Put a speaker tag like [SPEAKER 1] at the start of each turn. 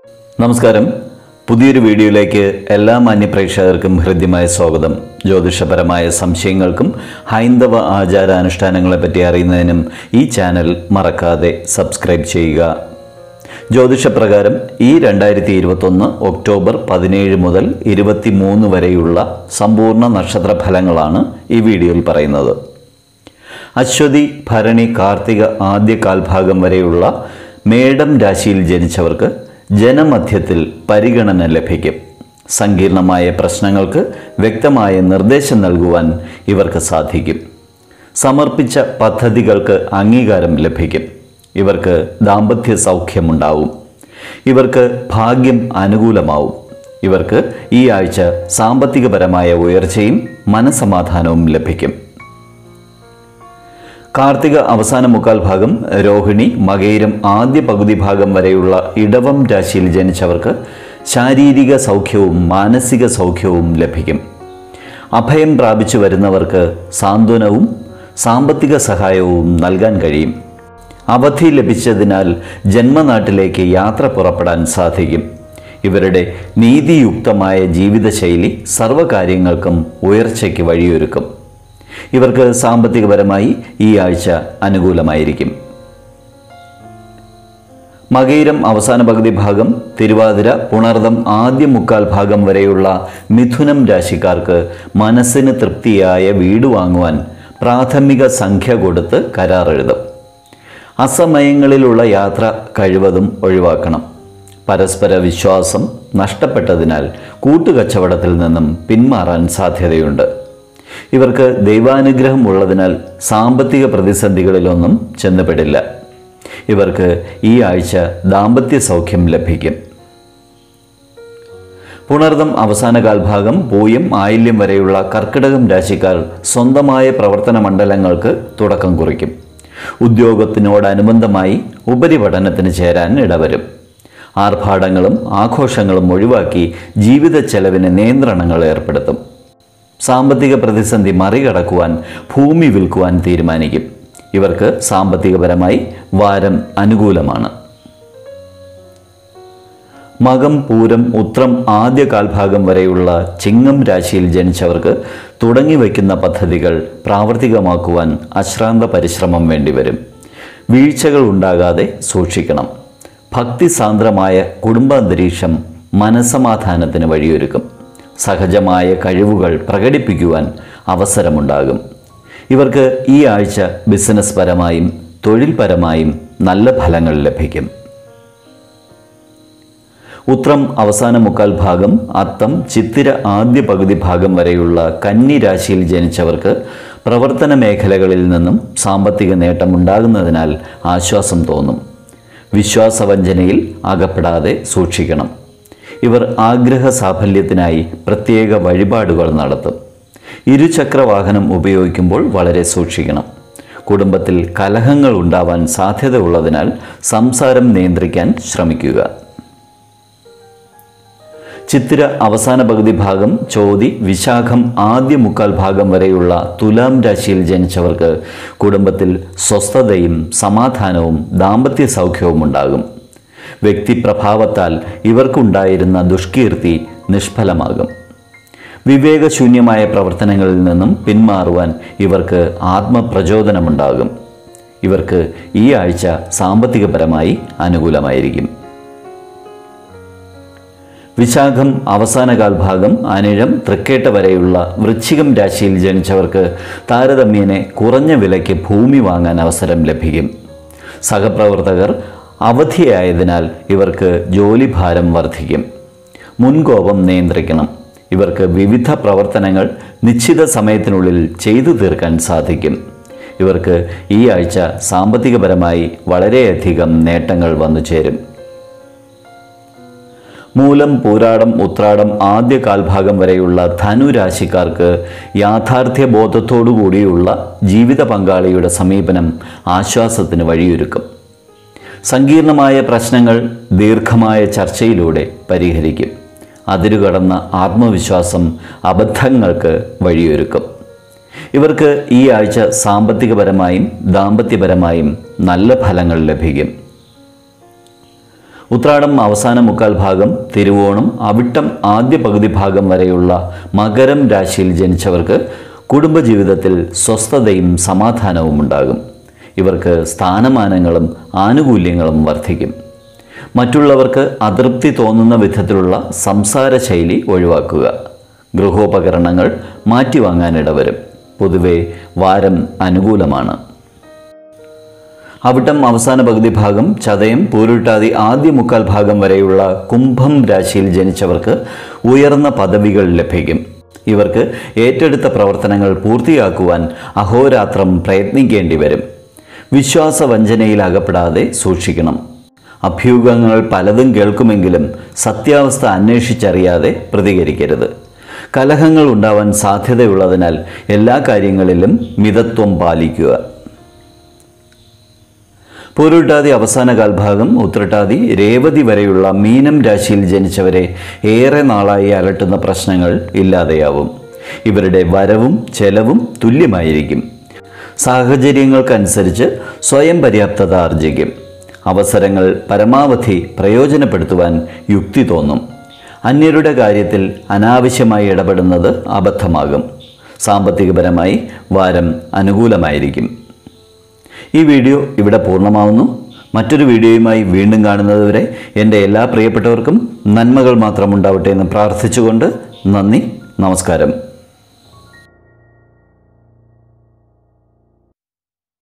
[SPEAKER 1] നമസ്കാരം പുതിയൊരു വീഡിയോയിലേക്ക് എല്ലാ മാന്യപ്രേക്ഷകർക്കും ഹൃദ്യമായ സ്വാഗതം ജ്യോതിഷപരമായ സംശയങ്ങൾക്കും ഹൈന്ദവ ആചാരാനുഷ്ഠാനങ്ങളെപ്പറ്റി അറിയുന്നതിനും ഈ ചാനൽ മറക്കാതെ സബ്സ്ക്രൈബ് ചെയ്യുക ജ്യോതിഷപ്രകാരം ഈ രണ്ടായിരത്തി ഇരുപത്തൊന്ന് ഒക്ടോബർ പതിനേഴ് മുതൽ ഇരുപത്തിമൂന്ന് വരെയുള്ള സമ്പൂർണ്ണ നക്ഷത്ര ഫലങ്ങളാണ് ഈ വീഡിയോയിൽ പറയുന്നത് അശ്വതി ഭരണി കാർത്തിക ആദ്യ കാൽഭാഗം വരെയുള്ള മേടം രാശിയിൽ ജനിച്ചവർക്ക് ജനമധ്യത്തിൽ പരിഗണന ലഭിക്കും സങ്കീർണമായ പ്രശ്നങ്ങൾക്ക് വ്യക്തമായ നിർദ്ദേശം നൽകുവാൻ ഇവർക്ക് സാധിക്കും സമർപ്പിച്ച പദ്ധതികൾക്ക് അംഗീകാരം ലഭിക്കും ഇവർക്ക് ദാമ്പത്യ സൗഖ്യമുണ്ടാവും ഇവർക്ക് ഭാഗ്യം അനുകൂലമാവും ഇവർക്ക് ഈ ആഴ്ച സാമ്പത്തികപരമായ ഉയർച്ചയും മനസമാധാനവും ലഭിക്കും കാർത്തിക അവസാന മുക്കാൽ ഭാഗം രോഹിണി മകയിരം ആദ്യ പകുതി ഭാഗം വരെയുള്ള ഇടവം രാശിയിൽ ജനിച്ചവർക്ക് ശാരീരിക സൗഖ്യവും മാനസിക സൗഖ്യവും ലഭിക്കും അഭയം പ്രാപിച്ചു വരുന്നവർക്ക് സാന്ത്വനവും സാമ്പത്തിക സഹായവും നൽകാൻ കഴിയും അവധി ലഭിച്ചതിനാൽ ജന്മനാട്ടിലേക്ക് യാത്ര പുറപ്പെടാൻ സാധിക്കും ഇവരുടെ നീതിയുക്തമായ ജീവിതശൈലി സർവ്വകാര്യങ്ങൾക്കും ഉയർച്ചയ്ക്ക് വഴിയൊരുക്കും ഇവർക്ക് സാമ്പത്തികപരമായി ഈ ആഴ്ച അനുകൂലമായിരിക്കും മകയിരം അവസാന പകുതി ഭാഗം തിരുവാതിര പുണർദം ആദ്യ മുക്കാൽ ഭാഗം വരെയുള്ള മിഥുനം രാശിക്കാർക്ക് മനസ്സിന് തൃപ്തിയായ വീട് വാങ്ങുവാൻ പ്രാഥമിക സംഖ്യ കൊടുത്ത് കരാറെഴുതും അസമയങ്ങളിലുള്ള യാത്ര കഴിവതും ഒഴിവാക്കണം പരസ്പര വിശ്വാസം നഷ്ടപ്പെട്ടതിനാൽ കൂട്ടുകച്ചവടത്തിൽ നിന്നും പിന്മാറാൻ സാധ്യതയുണ്ട് ഇവർക്ക് ദൈവാനുഗ്രഹം ഉള്ളതിനാൽ സാമ്പത്തിക പ്രതിസന്ധികളിലൊന്നും ചെന്നുപെടില്ല ഇവർക്ക് ഈ ആഴ്ച ദാമ്പത്യ സൗഖ്യം ലഭിക്കും പുണർദം അവസാന കാൽഭാഗം പൂയം ആയില്യം വരെയുള്ള കർക്കിടകം രാശിക്കാർ സ്വന്തമായ പ്രവർത്തന മണ്ഡലങ്ങൾക്ക് തുടക്കം കുറിക്കും ഉദ്യോഗത്തിനോടനുബന്ധമായി ഉപരിപഠനത്തിന് ചേരാൻ ഇടവരും ആർഭാടങ്ങളും ആഘോഷങ്ങളും ഒഴിവാക്കി ജീവിത ചെലവിന് നിയന്ത്രണങ്ങൾ ഏർപ്പെടുത്തും സാമ്പത്തിക പ്രതിസന്ധി മറികടക്കുവാൻ ഭൂമി വിൽക്കുവാൻ തീരുമാനിക്കും ഇവർക്ക് സാമ്പത്തികപരമായി വാരം അനുകൂലമാണ് മകം പൂരം ഉത്രം ആദ്യ കാൽഭാഗം വരെയുള്ള ചിങ്ങം രാശിയിൽ ജനിച്ചവർക്ക് തുടങ്ങി വയ്ക്കുന്ന പദ്ധതികൾ പ്രാവർത്തികമാക്കുവാൻ അശ്രാന്ത പരിശ്രമം വേണ്ടിവരും വീഴ്ചകൾ ഉണ്ടാകാതെ സൂക്ഷിക്കണം ഭക്തിസാന്ദ്രമായ കുടുംബാന്തരീക്ഷം മനസമാധാനത്തിന് വഴിയൊരുക്കും സഹജമായ കഴിവുകൾ പ്രകടിപ്പിക്കുവാൻ അവസരമുണ്ടാകും ഇവർക്ക് ഈ ആഴ്ച ബിസിനസ് പരമായും തൊഴിൽപരമായും നല്ല ഫലങ്ങൾ ലഭിക്കും ഉത്രം അവസാന മുക്കാൽ ഭാഗം അത്തം ചിത്തിര ആദ്യ പകുതി ഭാഗം വരെയുള്ള കന്നി രാശിയിൽ ജനിച്ചവർക്ക് പ്രവർത്തന മേഖലകളിൽ നിന്നും സാമ്പത്തിക നേട്ടമുണ്ടാകുന്നതിനാൽ ആശ്വാസം തോന്നും വിശ്വാസവഞ്ചനയിൽ അകപ്പെടാതെ സൂക്ഷിക്കണം ഇവർ ആഗ്രഹ സാഫല്യത്തിനായി പ്രത്യേക വഴിപാടുകൾ നടത്തും ഇരുചക്ര വാഹനം ഉപയോഗിക്കുമ്പോൾ വളരെ സൂക്ഷിക്കണം കുടുംബത്തിൽ കലഹങ്ങൾ ഉണ്ടാവാൻ സാധ്യതയുള്ളതിനാൽ സംസാരം നിയന്ത്രിക്കാൻ ശ്രമിക്കുക ചിത്തിര അവസാന പകുതി ഭാഗം ചോതി വിശാഖം ആദ്യ മുക്കാൽ ഭാഗം വരെയുള്ള തുലാം രാശിയിൽ ജനിച്ചവർക്ക് കുടുംബത്തിൽ സ്വസ്ഥതയും സമാധാനവും ദാമ്പത്യ സൗഖ്യവും ഉണ്ടാകും വ്യക്തിപ്രഭാവത്താൽ ഇവർക്കുണ്ടായിരുന്ന ദുഷ്കീർത്തി നിഷ്ഫലമാകും വിവേകശൂന്യമായ പ്രവർത്തനങ്ങളിൽ നിന്നും പിന്മാറുവാൻ ഇവർക്ക് ആത്മപ്രചോദനമുണ്ടാകും ഇവർക്ക് ഈ ആഴ്ച സാമ്പത്തികപരമായി അനുകൂലമായിരിക്കും വിശാഖം അവസാന കാൽഭാഗം അനിഴം തൃക്കേട്ട വരെയുള്ള വൃശ്ചികം രാശിയിൽ ജനിച്ചവർക്ക് താരതമ്യേന കുറഞ്ഞ വിലയ്ക്ക് ഭൂമി വാങ്ങാൻ അവസരം ലഭിക്കും സഹപ്രവർത്തകർ അവധിയായതിനാൽ ഇവർക്ക് ജോലിഭാരം വർദ്ധിക്കും മുൻകോപം നിയന്ത്രിക്കണം ഇവർക്ക് വിവിധ പ്രവർത്തനങ്ങൾ നിശ്ചിത സമയത്തിനുള്ളിൽ ചെയ്തു തീർക്കാൻ സാധിക്കും ഇവർക്ക് ഈ ആഴ്ച സാമ്പത്തികപരമായി വളരെയധികം നേട്ടങ്ങൾ വന്നു ചേരും മൂലം പൂരാടം ഉത്രാടം ആദ്യ കാൽഭാഗം വരെയുള്ള ധനുരാശിക്കാർക്ക് യാഥാർത്ഥ്യ ബോധത്തോടുകൂടിയുള്ള ജീവിത പങ്കാളിയുടെ സമീപനം ആശ്വാസത്തിന് വഴിയൊരുക്കും സങ്കീർണമായ പ്രശ്നങ്ങൾ ദീർഘമായ ചർച്ചയിലൂടെ പരിഹരിക്കും അതിരുകടന്ന ആത്മവിശ്വാസം അബദ്ധങ്ങൾക്ക് വഴിയൊരുക്കും ഇവർക്ക് ഈ ആഴ്ച സാമ്പത്തികപരമായും ദാമ്പത്യപരമായും നല്ല ഫലങ്ങൾ ലഭിക്കും ഉത്രാടം അവസാന മുക്കാൽ ഭാഗം തിരുവോണം അവിട്ടം ആദ്യ പകുതി ഭാഗം വരെയുള്ള മകരം രാശിയിൽ ജനിച്ചവർക്ക് കുടുംബജീവിതത്തിൽ സ്വസ്ഥതയും സമാധാനവും ഉണ്ടാകും ഇവർക്ക് സ്ഥാനമാനങ്ങളും ആനുകൂല്യങ്ങളും വർദ്ധിക്കും മറ്റുള്ളവർക്ക് അതൃപ്തി തോന്നുന്ന വിധത്തിലുള്ള സംസാര ശൈലി ഒഴിവാക്കുക ഗൃഹോപകരണങ്ങൾ മാറ്റിവാങ്ങാനിടവരും പൊതുവെ വാരം അനുകൂലമാണ് അവിട്ടം അവസാന പകുതി ഭാഗം ചതയം പൂരുട്ടാതി ആദ്യ മുക്കാൽ ഭാഗം വരെയുള്ള കുംഭം രാശിയിൽ ജനിച്ചവർക്ക് ഉയർന്ന പദവികൾ ലഭിക്കും ഇവർക്ക് ഏറ്റെടുത്ത പ്രവർത്തനങ്ങൾ പൂർത്തിയാക്കുവാൻ അഹോരാത്രം പ്രയത്നിക്കേണ്ടി വരും വിശ്വാസവഞ്ചനയിൽ അകപ്പെടാതെ സൂക്ഷിക്കണം അഭ്യൂഹങ്ങൾ പലതും കേൾക്കുമെങ്കിലും സത്യാവസ്ഥ അന്വേഷിച്ചറിയാതെ പ്രതികരിക്കരുത് കലഹങ്ങൾ ഉണ്ടാവാൻ സാധ്യതയുള്ളതിനാൽ എല്ലാ കാര്യങ്ങളിലും മിതത്വം പാലിക്കുക പൂരുട്ടാതി അവസാന കാൽഭാഗം ഉത്രട്ടാതി രേവതി വരെയുള്ള മീനം രാശിയിൽ ജനിച്ചവരെ ഏറെ നാളായി അലട്ടുന്ന പ്രശ്നങ്ങൾ ഇല്ലാതെയാവും ഇവരുടെ വരവും ചെലവും തുല്യമായിരിക്കും സാഹചര്യങ്ങൾക്കനുസരിച്ച് സ്വയം പര്യാപ്തത ആർജിക്കും അവസരങ്ങൾ പരമാവധി പ്രയോജനപ്പെടുത്തുവാൻ യുക്തി തോന്നും അന്യരുടെ കാര്യത്തിൽ അനാവശ്യമായി ഇടപെടുന്നത് അബദ്ധമാകും സാമ്പത്തികപരമായി വാരം അനുകൂലമായിരിക്കും ഈ വീഡിയോ ഇവിടെ പൂർണ്ണമാവുന്നു മറ്റൊരു വീഡിയോയുമായി വീണ്ടും കാണുന്നതുവരെ എൻ്റെ എല്ലാ പ്രിയപ്പെട്ടവർക്കും നന്മകൾ മാത്രം ഉണ്ടാവട്ടെ എന്ന് പ്രാർത്ഥിച്ചുകൊണ്ട് നന്ദി നമസ്കാരം